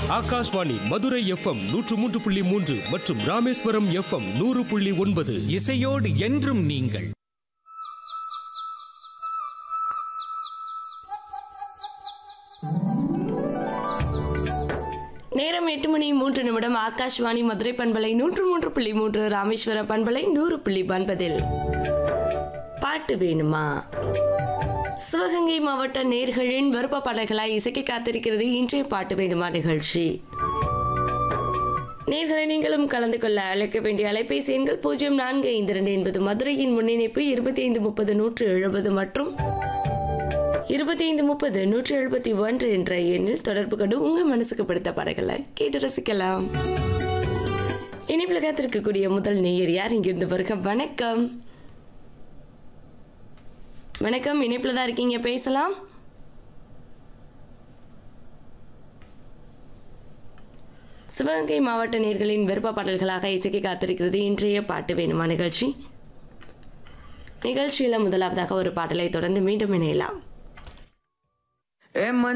Akashvani Madurai FM நூற்று மூன்று புள்ளி மூன்று மற்றும் ராமேஸ்வரம் எஃப்எம் நூறு புள்ளி ஒன்பது இசையோடு என்றும் நீங்கள் நேரம் எட்டு மணி மூன்று நிமிடம் ஆகாஷ்வாணி மதுரை பண்பலை நூற்று மூன்று புள்ளி மூன்று ராமேஸ்வர பண்பலை நூறு புள்ளி ஒன்பதில் பாட்டு வேணுமா சிவகங்கை மாவட்ட நேர்களின் விருப்ப பாடல்களாய் இசைக்க காத்திருக்கிறது இன்றைய பாட்டு வேணுமா நிகழ்ச்சி நேர்களை நீங்களும் கலந்து கொள்ள அழைக்க வேண்டிய அலைபேசி எண்கள் பூஜ்ஜியம் நான்கு ஐந்து இரண்டு என்பது மதுரையின் முன்னிணைப்பு இருபத்தி ஐந்து முப்பது நூற்று எழுபது மற்றும் இருபத்தி ஐந்து முப்பது நூற்றி எழுபத்தி ஒன்று என்ற எண்ணில் தொடர்பு கொண்டு உங்க மனசுக்கு பிடித்த படங்களை கேட்டு ரசிக்கலாம் இனிப்பில் காத்திருக்கக்கூடிய முதல் நேயர் யார் இங்கிருந்து வருக வணக்கம் வணக்கம் இணைப்பில் தான் இருக்கீங்க பேசலாம் சிவகங்கை மாவட்ட நேர்களின் விருப்ப பாடல்களாக இசைக்க காத்திருக்கிறது இன்றைய பாட்டு வேணுமா நிகழ்ச்சி நிகழ்ச்சியில் முதலாவதாக ஒரு பாடலை தொடர்ந்து மீண்டும் இணையலாம் ஏ